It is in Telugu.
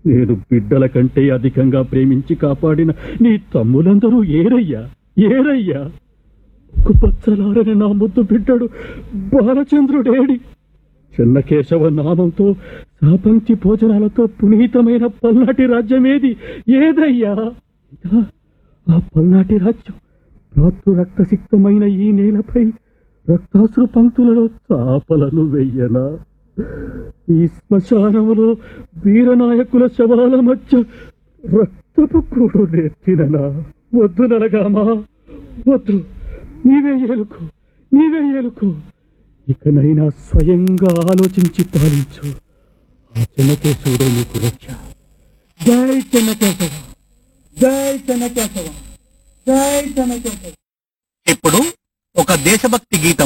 నేను బిడ్డల కంటే అధికంగా ప్రేమించి కాపాడిన నీ తమ్ములందరూ ఏరయ్యా ఏరయ్యా కుపచ్చలారని నా ముద్దు బిడ్డడు బాలచంద్రుడేడి చిన్నకేశవ నామంతో సాపంక్తి భోజనాలతో పునీతమైన పల్నాటి రాజ్యమేది ఏదయ్యా ఇదా, ఆ పల్నాటి రాజ్యం రాత్రు రక్తసిక్తమైన ఈ నేలపై రక్తాశ్రు పంక్తులలో చాపలను వెయ్యనా ఈ శ్మశానములో వీరనాయకుల శవాల మధ్య రక్తపు కూడు నెత్తిననా వద్దు నలగామా వద్దు నీవే ఏలుకో నీవే ఏలుకో ఇకనైనా స్వయంగా ఆలోచించి పాలించు ఆ చెన్నకేశవుడే నీకు రక్ష జై చెన్నకేశవ జై చెన్నకేశవ జై చెన్నకేశవ ఇప్పుడు ఒక దేశభక్తి గీతం